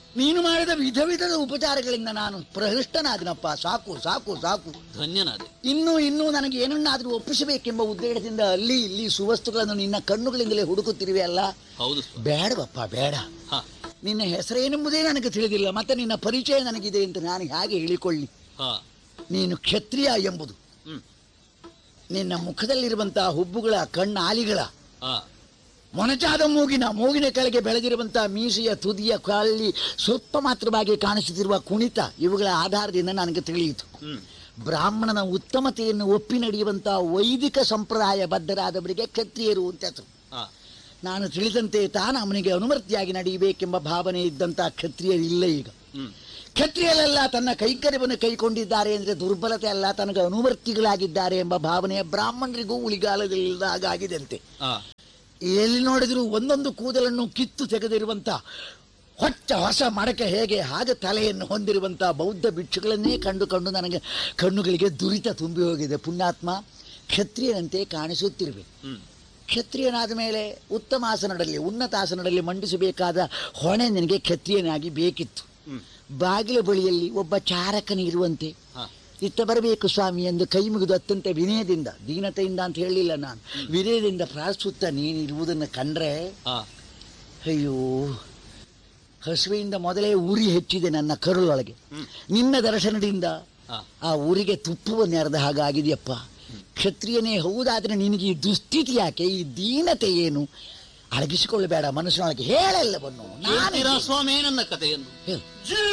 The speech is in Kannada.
ನೀನು ಮಾಡಿದ ವಿಧ ವಿಧದ ಉಪಚಾರಗಳಿಂದ ನಾನು ಪ್ರಹೃಷ್ಟನಾದನಪ್ಪ ಸಾಕು ಸಾಕು ಸಾಕು ಧನ್ಯನಾದೆ ಇನ್ನೂ ಇನ್ನೂ ನನಗೆ ಏನನ್ನಾದರೂ ಒಪ್ಪಿಸಬೇಕೆಂಬ ಉದ್ದೇಶದಿಂದ ಅಲ್ಲಿ ಇಲ್ಲಿ ಸುವಸ್ತುಗಳನ್ನು ನಿನ್ನ ಕಣ್ಣುಗಳಿಂದಲೇ ಹುಡುಕುತ್ತಿರುವೆ ಅಲ್ಲ ಹೌದು ಸ್ವಾಮಿ ಬೇಡವಪ್ಪ ಬೇಡ ಹಾ ನಿನ್ನ ಹೆಸರೇನೆಂಬುದೇ ನನಗೆ ತಿಳಿದಿಲ್ಲ ಮತ್ತೆ ನಿನ್ನ ಪರಿಚಯ ನನಗಿದೆ ಅಂತ ನಾನು ಹೇಗೆ ಹೇಳಿಕೊಳ್ಳಿ ಹಾ ನೀನು ಕ್ಷತ್ರಿಯ ಎಂಬುದು ಹ್ಮ್ ನಿನ್ನ ಮುಖದಲ್ಲಿರುವಂತಹ ಹುಬ್ಬುಗಳ ಕಣ್ಣಾಲಿಗಳ ಹಾ ಮೊನಚಾದ ಮೂಗಿನ ಮೂಗಿನ ಕೆಳಗೆ ಬೆಳೆದಿರುವಂತಹ ಮೀಸೆಯ ತುದಿಯ ಕಾಲಲ್ಲಿ ಸ್ವಲ್ಪ ಮಾತ್ರವಾಗಿ ಕಾಣಿಸುತ್ತಿರುವ ಕುಣಿತ ಇವುಗಳ ಆಧಾರದಿಂದ ನನಗೆ ತಿಳಿಯಿತು ಹ್ಮ್ ಬ್ರಾಹ್ಮಣನ ಉತ್ತಮತೆಯನ್ನು ಒಪ್ಪಿ ನಡೆಯುವಂತಹ ವೈದಿಕ ಸಂಪ್ರದಾಯ ಬದ್ಧರಾದವರಿಗೆ ಕ್ಷತ್ರಿಯರು ಅಂತ ಹೆಸರು ಹಾ ನಾನು ತಿಳಿದಂತೆ ತಾನು ಅವನಿಗೆ ಅನುಮರ್ತಿಯಾಗಿ ನಡೆಯಬೇಕೆಂಬ ಭಾವನೆ ಇದ್ದಂತಹ ಕ್ಷತ್ರಿಯರಿಲ್ಲ ಈಗ ಹ್ಮ್ ಕ್ಷತ್ರಿಯರೆಲ್ಲ ತನ್ನ ಕೈಕರ್ಯವನ್ನು ಕೈಕೊಂಡಿದ್ದಾರೆ ಅಂದರೆ ದುರ್ಬಲತೆ ಅಲ್ಲ ತನಗೆ ಅನುವರ್ತಿಗಳಾಗಿದ್ದಾರೆ ಎಂಬ ಭಾವನೆ ಬ್ರಾಹ್ಮಣರಿಗೂ ಉಳಿಗಾಲದಲ್ಲಿಲ್ಲದ ಹಾಗಾಗಿದೆಂತೆ ಹಾ ಎಲ್ಲಿ ನೋಡಿದ್ರು ಒಂದೊಂದು ಕೂದಲನ್ನು ಕಿತ್ತು ತೆಗೆದಿರುವಂತ ಹೊಚ್ಚ ಹೊಸ ಮಡಕೆ ಹೇಗೆ ಹಾಗೆ ತಲೆಯನ್ನು ಹೊಂದಿರುವಂಥ ಬೌದ್ಧ ಭಿಕ್ಷುಗಳನ್ನೇ ಕಂಡು ಕಂಡು ನನಗೆ ಕಣ್ಣುಗಳಿಗೆ ದುರಿತ ತುಂಬಿ ಹೋಗಿದೆ ಪುಣ್ಯಾತ್ಮ ಕ್ಷತ್ರಿಯನಂತೆ ಕಾಣಿಸುತ್ತಿರುವೆ ಹ್ಮ್ ಕ್ಷತ್ರಿಯನಾದ ಮೇಲೆ ಉತ್ತಮ ಆಸನದಲ್ಲಿ ಉನ್ನತ ಆಸನದಲ್ಲಿ ಮಂಡಿಸಬೇಕಾದ ಹೊಣೆ ನಿನಗೆ ಕ್ಷತ್ರಿಯನಾಗಿ ಬೇಕಿತ್ತು ಹ್ಮ್ ಬಾಗಿಲ ಬಳಿಯಲ್ಲಿ ಒಬ್ಬ ಚಾರಕನಿರುವಂತೆ ಹಾ ಇತ್ತ ಬರಬೇಕು ಸ್ವಾಮಿ ಎಂದು ಕೈ ಮುಗಿದು ಅತ್ಯಂತ ವಿನಯದಿಂದ ದೀನತೆಯಿಂದ ಅಂತ ಹೇಳಲಿಲ್ಲ ನಾನು ವಿನಯದಿಂದ ಪ್ರಾರ್ಥಿಸುತ್ತಾ ನೀನಿರುವುದನ್ನು ಕಂಡ್ರೆ ಹಾ ಅಯ್ಯೋ ಹಸುವೆಯಿಂದ ಮೊದಲೇ ಉರಿ ಹೆಚ್ಚಿದೆ ನನ್ನ ಕರುಳೊಳಗೆ ಹ್ಮ್. ನಿನ್ನ ದರ್ಶನದಿಂದ ಹಾ ಆ ಊರಿಗೆ ತುಪ್ಪವನ್ನು ಎರೆದ ಹಾಗಾಗಿದೆಯಪ್ಪ ಕ್ಷತ್ರಿಯನೇ ಹೌದಾದ್ರೆ ನಿನಗೆ ಈ ದುಸ್ಥಿತಿ ಯಾಕೆ ಈ ದೀನತೆ ಏನು ಅಡಗಿಸಿಕೊಳ್ಳಬೇಡ ಮನಸ್ಸಿನೊಳಗೆ ಹೇಳೆಲ್ಲವನ್ನು ನಾನು ಹೇಳ್ತೀರಾ ಸ್ವಾಮಿ ನನ್ನ ಕಥೆಯನ್ನು ಹೇಳು